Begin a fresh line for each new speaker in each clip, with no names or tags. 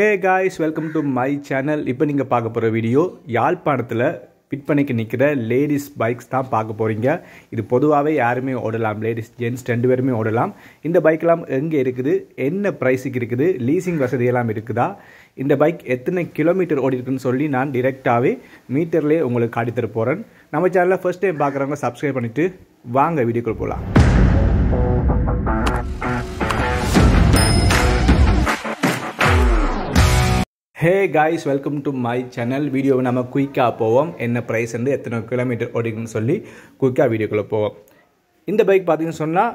hey guys welcome to my channel இப்போ நீங்கள் பார்க்க போகிற வீடியோ யாழ்ப்பாணத்தில் விற்பனைக்கு நிற்கிற லேடிஸ் பைக்ஸ் தான் பார்க்க போகிறீங்க இது பொதுவாகவே யாருமே ஓடலாம் லேடிஸ் ஜென்ட்ஸ் ரெண்டு பேருமே ஓடலாம் இந்த பைக்கெல்லாம் எங்கே இருக்குது என்ன ப்ரைஸுக்கு இருக்குது லீசிங் வசதியெல்லாம் இருக்குதா இந்த பைக் எத்தனை கிலோமீட்டர் ஓடி இருக்குன்னு சொல்லி நான் டிரெக்டாகவே மீட்டர்லேயே உங்களுக்கு காட்டித்தர போகிறேன் நம்ம சேனலில் ஃபர்ஸ்ட் டைம் பார்க்குறவங்க சப்ஸ்கிரைப் பண்ணிவிட்டு வாங்க வீடியோக்குள்ள போகலாம் hey guys welcome to my channel வீடியோவை நம்ம குயிக்காக போவோம் என்ன ப்ரைஸ் வந்து எத்தனை கிலோமீட்டர் ஓடிக்குன்னு சொல்லி குயிக்காக வீடியோக்குள்ளே போவோம் இந்த பைக் பார்த்தீங்கன்னு சொன்னால்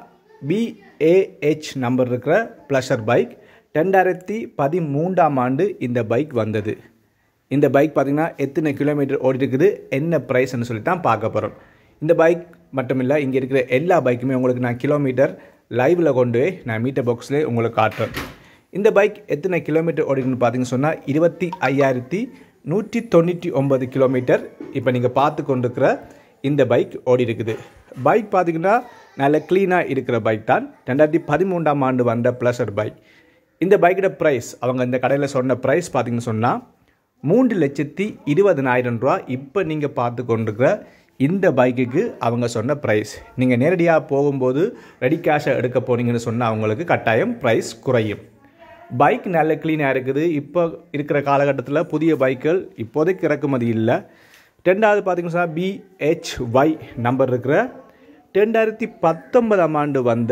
பிஏஹெச் நம்பர் இருக்கிற ப்ளஷர் பைக் ரெண்டாயிரத்தி பதிமூன்றாம் ஆண்டு இந்த பைக் வந்தது இந்த பைக் பார்த்திங்கன்னா எத்தனை கிலோமீட்டர் ஓடி இருக்குது என்ன ப்ரைஸ்ன்னு சொல்லி தான் பார்க்க போகிறோம் இந்த பைக் மட்டும் இல்லை இங்கே இருக்கிற எல்லா பைக்குமே உங்களுக்கு நான் கிலோமீட்டர் லைவில் கொண்டு போய் நான் மீட்டர் பாக்ஸ்லேயே உங்களுக்கு காட்டுறேன் இந்த பைக் எத்தனை கிலோமீட்டர் ஓடிக்குன்னு பார்த்தீங்கன்னு சொன்னால் இருபத்தி ஐயாயிரத்தி நூற்றி தொண்ணூற்றி ஒம்பது கிலோமீட்டர் இப்போ நீங்கள் பார்த்து கொண்டிருக்கிற இந்த பைக் ஓடி இருக்குது பைக் பார்த்தீங்கன்னா நல்ல க்ளீனாக இருக்கிற பைக் தான் ரெண்டாயிரத்தி பதிமூன்றாம் ஆண்டு வந்த ப்ளஸர் பைக் இந்த பைக்கோட ப்ரைஸ் அவங்க இந்த கடையில் சொன்ன ப்ரைஸ் பார்த்தீங்கன்னு சொன்னால் மூன்று லட்சத்தி இருபதனாயிரம் ரூபா இப்போ நீங்கள் பார்த்து கொண்டிருக்கிற இந்த பைக்குக்கு அவங்க சொன்ன ப்ரைஸ் நீங்கள் நேரடியாக போகும்போது ரெடி கேஷை எடுக்க போனீங்கன்னு சொன்னால் அவங்களுக்கு கட்டாயம் ப்ரைஸ் குறையும் பைக் நல்ல க்ளீனாக இருக்குது இப்போ இருக்கிற காலகட்டத்தில் புதிய பைக்குகள் இப்போதைக்கு இறக்குமதி இல்லை ரெண்டாவது பார்த்தீங்கன்னா சொன்னால் பிஹெச்ஒய் நம்பர் இருக்கிற ரெண்டாயிரத்தி பத்தொன்பதாம் ஆண்டு வந்த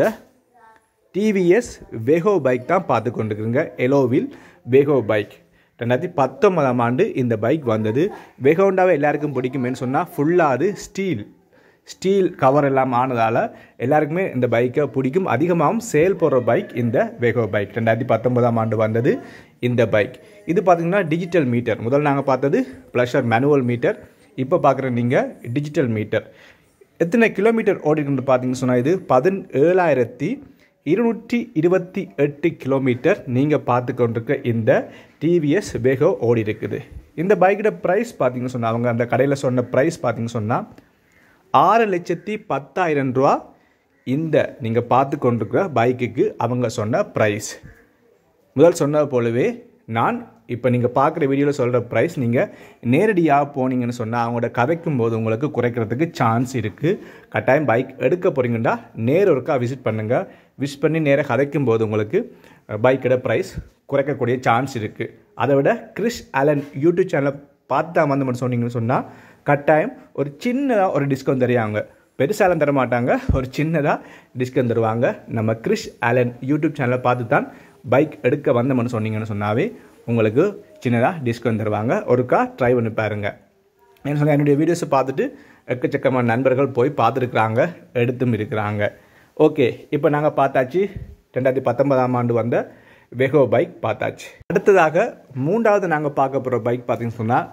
டிவிஎஸ் வெகோ பைக் தான் பார்த்து கொண்டுருக்குங்க எலோவில் வெகோ பைக் ரெண்டாயிரத்தி பத்தொன்பதாம் ஆண்டு இந்த பைக் வந்தது வெகோண்டாவை எல்லாருக்கும் பிடிக்குமேன்னு சொன்னால் ஃபுல்லாக அது ஸ்டீல் ஸ்டீல் கவர் எல்லாம் ஆனதால் எல்லாருக்குமே இந்த பைக்கை பிடிக்கும் அதிகமாகவும் சேல் போடுற பைக் இந்த வெகோ பைக் ரெண்டாயிரத்தி பத்தொன்பதாம் ஆண்டு வந்தது இந்த பைக் இது பார்த்திங்கன்னா டிஜிட்டல் மீட்டர் முதல் நாங்கள் பார்த்தது ப்ளஷர் மேனுவல் மீட்டர் இப்போ பார்க்குற நீங்கள் டிஜிட்டல் மீட்டர் எத்தனை கிலோமீட்டர் ஓடிக்கிட்டு பார்த்தீங்கன்னு சொன்னால் இது பதினேழாயிரத்தி இருநூற்றி இருபத்தி எட்டு கிலோமீட்டர் நீங்கள் பார்த்து கொண்டிருக்க இந்த டிவிஎஸ் வேகோ ஓடி இருக்குது இந்த பைக்கோட ப்ரைஸ் பார்த்தீங்கன்னு சொன்னால் அவங்க அந்த கடையில் சொன்ன ப்ரைஸ் பார்த்தீங்கன்னு சொன்னால் ஆறு லட்சத்தி பத்தாயிரம் ரூபா இந்த நீங்கள் பார்த்து கொண்டிருக்கிற பைக்குக்கு அவங்க சொன்ன ப்ரைஸ் முதல் சொன்னது போலவே நான் இப்போ நீங்கள் பார்க்குற வீடியோவில் சொல்கிற ப்ரைஸ் நீங்கள் நேரடியாக போனீங்கன்னு சொன்னால் அவங்களோட கதைக்கும் போது உங்களுக்கு குறைக்கிறதுக்கு சான்ஸ் இருக்குது கட்டாயம் பைக் எடுக்க போகிறீங்கன்னா நேர ஒருக்கா விசிட் பண்ணுங்கள் விசிட் பண்ணி நேராக கதைக்கும் போது உங்களுக்கு பைக்கோட ப்ரைஸ் குறைக்கக்கூடிய சான்ஸ் இருக்குது அதை விட கிறிஸ் அலன் யூடியூப் சேனலை பார்த்தா வந்து மட்டும் சொன்னீங்கன்னு சொன்னால் கட்டாயம் ஒரு சின்னதாக ஒரு டிஸ்கவுண்ட் தருவாங்க பெருசாலாம் தர மாட்டாங்க ஒரு சின்னதாக டிஸ்கவுண்ட் தருவாங்க நம்ம கிறிஸ் ஆலன் யூடியூப் சேனலை பார்த்து தான் பைக் எடுக்க வந்தோம்னு சொன்னீங்கன்னு சொன்னாவே உங்களுக்கு சின்னதாக டிஸ்கவுண்ட் தருவாங்க ஒருக்கா ட்ரை பண்ணி பாருங்க என்ன சொன்னால் என்னுடைய வீடியோஸை பார்த்துட்டு எக்கச்சக்கமான நண்பர்கள் போய் பார்த்துருக்குறாங்க எடுத்தும் இருக்கிறாங்க ஓகே இப்போ நாங்கள் பார்த்தாச்சு ரெண்டாயிரத்தி பத்தொன்பதாம் ஆண்டு வந்த வெகோ பைக் பார்த்தாச்சு அடுத்ததாக மூன்றாவது நாங்கள் பார்க்க போகிற பைக் பார்த்தீங்கன்னு சொன்னால்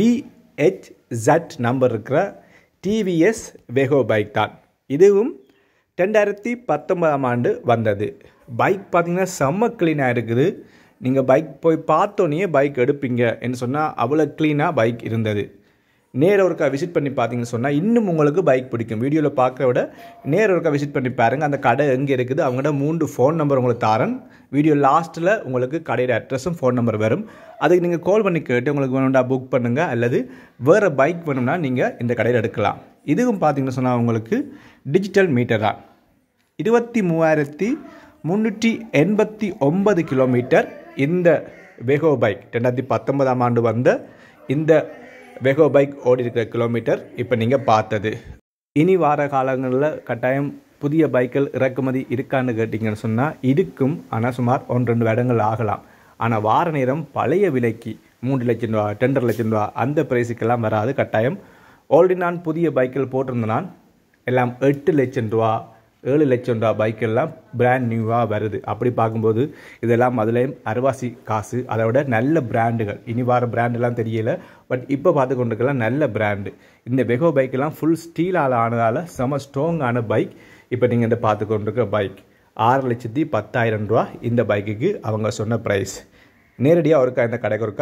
பிஹெச் ஜட் நம்பர் இருக்கிற டிவிஎஸ் வெகோ பைக் தான் இதுவும் ரெண்டாயிரத்தி பத்தொன்பதாம் ஆண்டு வந்தது பைக் பார்த்தீங்கன்னா செம்ம க்ளீனாக இருக்குது நீங்கள் பைக் போய் பார்த்தோன்னே பைக் எடுப்பீங்க என்று சொன்னால் அவ்வளோ க்ளீனாக பைக் இருந்தது நேர ஒருக்கா விசிட் பண்ணி பார்த்தீங்கன்னு சொன்னால் இன்னும் உங்களுக்கு பைக் பிடிக்கும் வீடியோவில் பார்க்க விட நேர ஒருக்கா விசிட் பண்ணி பாருங்கள் அந்த கடை எங்கே இருக்குது அவங்கள்ட்ட மூன்று ஃபோன் நம்பர் உங்களுக்கு தாரன் வீடியோ லாஸ்ட்டில் உங்களுக்கு கடையோட அட்ரஸும் ஃபோன் நம்பர் வரும் அதுக்கு நீங்கள் கால் பண்ணி கேட்டு உங்களுக்கு வேணும்டா புக் பண்ணுங்கள் அல்லது வேறு பைக் வேணும்னா நீங்கள் இந்த கடையில் எடுக்கலாம் இதுவும் பார்த்தீங்கன்னு சொன்னால் உங்களுக்கு டிஜிட்டல் மீட்டர் தான் இருபத்தி மூவாயிரத்தி முந்நூற்றி எண்பத்தி ஒன்பது கிலோமீட்டர் இந்த வெகோ பைக் ரெண்டாயிரத்தி பத்தொன்பதாம் ஆண்டு வந்த இந்த வெகோ பைக் ஓடி இருக்கிற கிலோமீட்டர் இப்போ நீங்கள் பார்த்தது இனி வார காலங்களில் கட்டாயம் புதிய பைக்கள் இறக்குமதி இருக்கான்னு கேட்டிங்கன்னு சொன்னால் இருக்கும் ஆனால் சுமார் ஒன்று ரெண்டு இடங்கள் ஆகலாம் ஆனால் வார நேரம் பழைய விலைக்கு மூன்று லட்சம் ரூபா ரெண்டரை லட்சம் ரூபா அந்த ப்ரைஸுக்கெல்லாம் வராது கட்டாயம் ஆல்ரெடி நான் புதிய பைக்கில் போட்டிருந்தேன் எல்லாம் எட்டு லட்சம் ரூபா ஏழு லட்சம் ரூபா பைக்கெல்லாம் பிராண்ட் நியூவாக வருது அப்படி பார்க்கும்போது இதெல்லாம் அதுலேயும் அரைவாசி காசு அதை விட நல்ல பிராண்டுகள் இனி வர பிராண்டெல்லாம் தெரியல பட் இப்போ பார்த்து கொண்டிருக்கலாம் நல்ல பிராண்டு இந்த வெகோ பைக்கெல்லாம் ஃபுல் ஸ்டீலால் ஆனதால் செம ஸ்ட்ராங்கான பைக் இப்போ நீங்கள் இந்த பார்த்து கொண்டிருக்க பைக் ஆறு லட்சத்தி பத்தாயிரம் ரூபா இந்த பைக்குக்கு அவங்க சொன்ன ப்ரைஸ் நேரடியாக ஒருக்கா இந்த கடைக்கு ஒருக்கா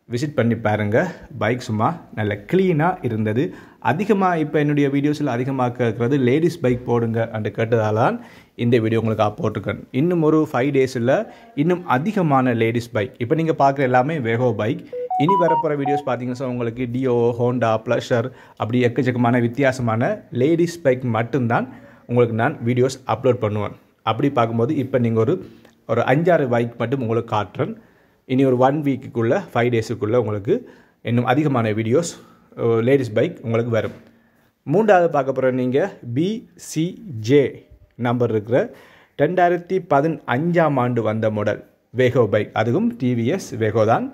விசிட் பண்ணி பாருங்கள் பைக் சும்மா நல்ல க்ளீனாக இருந்தது அதிகமாக இப்போ என்னுடைய வீடியோஸில் அதிகமாக கேட்குறது லேடிஸ் பைக் போடுங்க என்று கேட்டதால் தான் இந்த வீடியோ உங்களுக்கு போட்டிருக்கேன் இன்னும் ஒரு ஃபைவ் டேஸில் இன்னும் அதிகமான லேடிஸ் பைக் இப்போ நீங்கள் பார்க்குற எல்லாமே வேகோ பைக் இனி வரப்போகிற வீடியோஸ் பார்த்தீங்கன்னா உங்களுக்கு டியோ ஹோண்டா ப்ளஷர் அப்படி எக்கச்சக்கமான வித்தியாசமான லேடிஸ் பைக் மட்டும்தான் உங்களுக்கு நான் வீடியோஸ் அப்லோட் பண்ணுவேன் அப்படி பார்க்கும்போது இப்போ நீங்கள் ஒரு ஒரு அஞ்சாறு பைக் மட்டும் உங்களுக்கு காட்டுறேன் இனி ஒரு ஒன் வீக்குக்குள்ளே ஃபைவ் டேஸுக்குள்ளே உங்களுக்கு இன்னும் அதிகமான வீடியோஸ் லேடிஸ் பைக் உங்களுக்கு வரும் மூன்றாவது பார்க்க போகிற நீங்கள் பிசிஜே நம்பர் இருக்கிற ரெண்டாயிரத்தி பதினஞ்சாம் ஆண்டு வந்த மாடல் வேகோ பைக் அதுவும் டிவிஎஸ் வேகோ தான்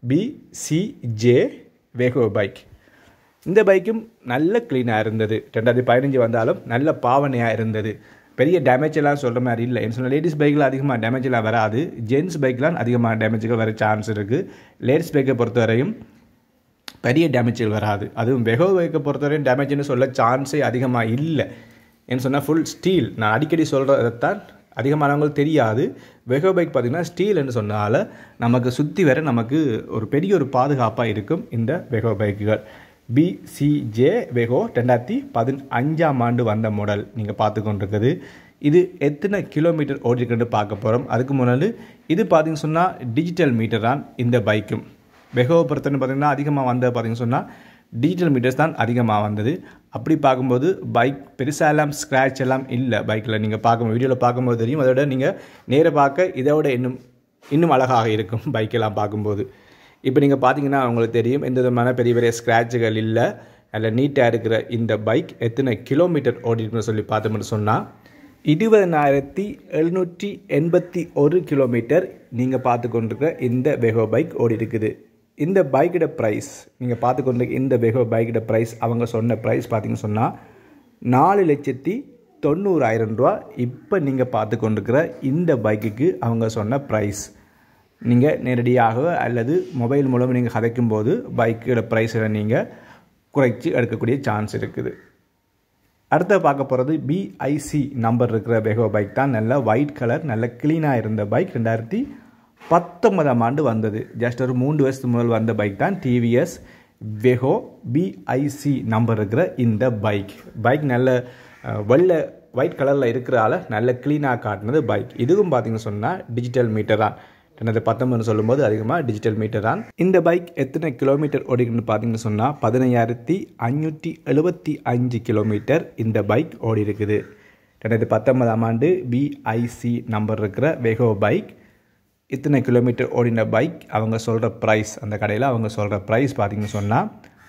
பிசிஜே வேகோ பைக் இந்த பைக்கும் நல்ல க்ளீனாக இருந்தது ரெண்டாயிரத்தி பதினஞ்சு வந்தாலும் நல்ல பாவனையாக இருந்தது பெரிய டேமேஜ் எல்லாம் சொல்கிற மாதிரி இல்லை என்ன சொன்னால் லேடிஸ் பைக்கில் அதிகமாக டேமேஜ் எல்லாம் வராது ஜென்ஸ் பைக்லாம் அதிகமாக டேமேஜுகள் வர சான்ஸ் இருக்குது லேடிஸ் பைக்கை பொறுத்தவரையும் பெரிய டேமேஜ்கள் வராது அதுவும் வெகோ பைக்கை பொறுத்தவரையும் டேமேஜ்னு சொல்ல சான்ஸே அதிகமாக இல்லை என்ன சொன்னால் ஃபுல் ஸ்டீல் நான் அடிக்கடி சொல்கிறதான் அதிகமானவங்களுக்கு தெரியாது வெகோ பைக் பார்த்திங்கன்னா ஸ்டீல் என்று சொன்னால நமக்கு சுற்றி வர நமக்கு ஒரு பெரிய ஒரு பாதுகாப்பாக இருக்கும் இந்த வெகோ பைக்குகள் பிசிஜே வெகோ ரெண்டாயிரத்தி பதினஞ்சாம் ஆண்டு வந்த மாடல் நீங்கள் பார்த்து கொண்டிருக்குது இது எத்தனை கிலோமீட்டர் ஓடிருக்குன்னு பார்க்க போகிறோம் அதுக்கு முன்னாடி இது பார்த்தீங்கன்னு சொன்னால் டிஜிட்டல் மீட்டர் தான் இந்த பைக்கும் வெகோவை பொறுத்தவரை பார்த்திங்கன்னா அதிகமாக வந்த பார்த்தீங்கன்னு சொன்னால் டிஜிட்டல் மீட்டர்ஸ் தான் அதிகமாக வந்தது அப்படி பார்க்கும்போது பைக் பெருசாக எல்லாம் ஸ்க்ராட்ச் எல்லாம் இல்லை பைக்கில் நீங்கள் பார்க்கும் வீடியோவில் பார்க்கும்போது தெரியும் அதோட நீங்கள் நேராக பார்க்க இதோட இன்னும் இன்னும் அழகாக இருக்கும் பைக்கெல்லாம் பார்க்கும்போது இப்போ நீங்கள் பார்த்தீங்கன்னா உங்களுக்கு தெரியும் எந்த விதமான பெரிய பெரிய ஸ்க்ராட்சுகள் இல்லை அதில் நீட்டாக இருக்கிற இந்த பைக் எத்தனை கிலோமீட்டர் ஓடிட்டுன்னு சொல்லி பார்த்தோம்னு சொன்னால் இருபதனாயிரத்தி எழுநூற்றி எண்பத்தி ஒரு கிலோமீட்டர் நீங்கள் பார்த்து கொண்டிருக்கிற இந்த வெகோ பைக் ஓடி இருக்குது இந்த பைக்கோட ப்ரைஸ் நீங்கள் பார்த்து கொண்டிருக்க இந்த வெகோ பைக்கோட ப்ரைஸ் அவங்க சொன்ன ப்ரைஸ் பார்த்தீங்கன்னு சொன்னால் நாலு லட்சத்தி தொண்ணூறாயிரம் ரூபா இப்போ நீங்கள் பார்த்து கொண்டிருக்கிற இந்த பைக்குக்கு அவங்க சொன்ன ப்ரைஸ் நீங்கள் நேரடியாக அல்லது மொபைல் மூலம் நீங்கள் கதைக்கும் போது பைக்கோட ப்ரைஸில் நீங்கள் குறைச்சி எடுக்கக்கூடிய சான்ஸ் இருக்குது அடுத்த பார்க்க போகிறது பிஐசி நம்பர் இருக்கிற வெகோ பைக் தான் நல்ல ஒயிட் கலர் நல்ல க்ளீனாக இருந்த பைக் ரெண்டாயிரத்தி பத்தொன்பதாம் ஆண்டு வந்தது ஜஸ்ட் ஒரு மூன்று வருஷத்துக்கு முதல் வந்த பைக் தான் டிவிஎஸ் வெகோ பிஐசி நம்பர் இருக்கிற இந்த பைக் பைக் நல்ல வெள்ளை ஒயிட் கலரில் இருக்கிறால நல்ல க்ளீனாக காட்டினது பைக் இதுவும் பார்த்தீங்கன்னு சொன்னால் டிஜிட்டல் மீட்டர் தான் ரெண்டாயிரத்தி பத்தொம்பது சொல்லும்போது அதிகமாக டிஜிட்டல் மீட்டர் தான் இந்த பைக் எத்தனை கிலோமீட்டர் ஓடிக்குன்னு பார்த்தீங்கன்னு சொன்னால் பதினையாயிரத்தி அஞ்சூற்றி எழுபத்தி அஞ்சு கிலோமீட்டர் இந்த பைக் ஓடி இருக்குது ரெண்டாயிரத்தி பத்தொன்பதாம் ஆண்டு பிஐசி நம்பர் இருக்கிற வெகோ பைக் இத்தனை கிலோமீட்டர் ஓடின பைக் அவங்க சொல்கிற ப்ரைஸ் அந்த கடையில் அவங்க சொல்கிற ப்ரைஸ் பார்த்தீங்கன்னு சொன்னால்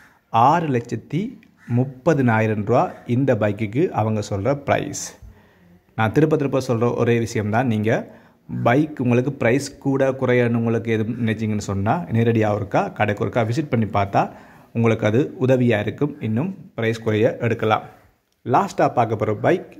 ஆறு லட்சத்தி முப்பதுனாயிரம் ரூபா இந்த பைக்குக்கு அவங்க சொல்கிற ப்ரைஸ் நான் திருப்ப திருப்ப சொல்கிற ஒரே விஷயம்தான் நீங்கள் பைக் உங்களுக்கு ப்ரைஸ் கூட குறையன்னு உங்களுக்கு எது நினைச்சிங்கன்னு சொன்னால் நேரடியாக இருக்கா கடைக்கு ஒருக்கா விசிட் பண்ணி பார்த்தா உங்களுக்கு அது உதவியாக இருக்கும் இன்னும் ப்ரைஸ் குறைய எடுக்கலாம் லாஸ்ட்டாக பார்க்க போகிற பைக்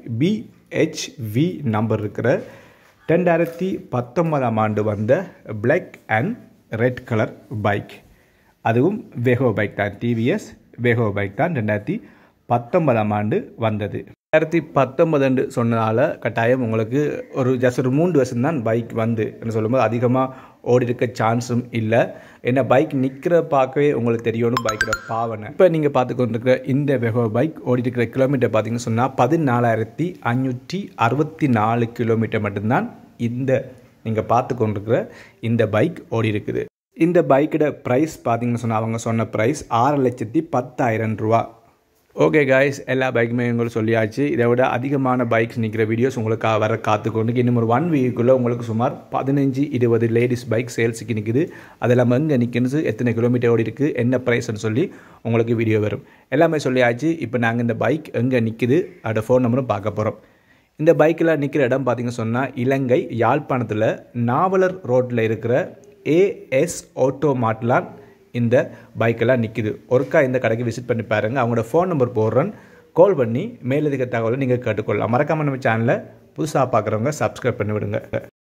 பிஹெச்வி நம்பர் இருக்கிற ரெண்டாயிரத்தி பத்தொன்பதாம் ஆண்டு வந்த black and red colour bike அதுவும் வேகோ பைக் தான் டிவிஎஸ் வேகோ பைக் தான் ரெண்டாயிரத்தி பத்தொன்பதாம் ஆண்டு வந்தது ரெண்டாயிரத்தி பத்தொன்பதுன்னு சொன்னதால் கட்டாயம் உங்களுக்கு ஒரு ஜஸ்ட் ஒரு மூன்று வருஷம் தான் பைக் வந்து என்ன சொல்லும்போது அதிகமாக ஓடி இருக்க சான்ஸும் இல்லை ஏன்னா பைக் நிற்கிற பார்க்கவே உங்களுக்கு தெரியணும் பைக்கோட பாவனை இப்போ நீங்கள் பார்த்து கொண்டிருக்கிற இந்த வெகோ பைக் ஓடி இருக்கிற கிலோமீட்டர் பார்த்தீங்கன்னு சொன்னால் பதினாலாயிரத்தி அஞ்சூற்றி அறுபத்தி நாலு கிலோமீட்டர் மட்டும்தான் இந்த நீங்கள் பார்த்து கொண்டிருக்கிற இந்த பைக் ஓடி இருக்குது இந்த பைக்கோட ப்ரைஸ் பார்த்தீங்கன்னு சொன்னால் அவங்க சொன்ன ப்ரைஸ் ஆறு லட்சத்தி பத்தாயிரம் ரூபா ஓகே காய்ஸ் எல்லா பைக்குமே உங்களுக்கு சொல்லியாச்சு இதை விட அதிகமான பைக்ஸ் நிற்கிற வீடியோஸ் உங்களுக்கு வர காத்துக்கொண்டு இன்னும் ஒரு ஒன் வீக்குள்ளே உங்களுக்கு சுமார் பதினஞ்சு இருபது லேடிஸ் பைக் சேல்ஸுக்கு நிற்குது அதெல்லாம் எங்கே நிற்கணும் எத்தனை கிலோமீட்டர் ஓடி இருக்குது என்ன ப்ரைஸ்ன்னு சொல்லி உங்களுக்கு வீடியோ வரும் எல்லாமே சொல்லியாச்சு இப்போ நாங்கள் இந்த பைக் எங்கே நிற்குது அதோட ஃபோன் நம்பரும் பார்க்க போகிறோம் இந்த பைக்கில் நிற்கிற இடம் பார்த்திங்க சொன்னால் இலங்கை யாழ்ப்பாணத்தில் நாவலர் ரோட்டில் இருக்கிற ஏஎஸ் ஆட்டோ மார்ட்லாம் இந்த பைக்கெல்லாம் நிற்கிது ஒருக்கா இந்த கடைக்கு விசிட் பண்ணி பாருங்கள் அவங்களோட ஃபோன் நம்பர் போடுறேன் கால் பண்ணி மேலதிக தகவலை நீங்கள் கேட்டுக்கொள்ளலாம் மறக்காமல் நம்ம சேனலை புதுசாக பார்க்குறவங்க சப்ஸ்கிரைப் பண்ணி விடுங்க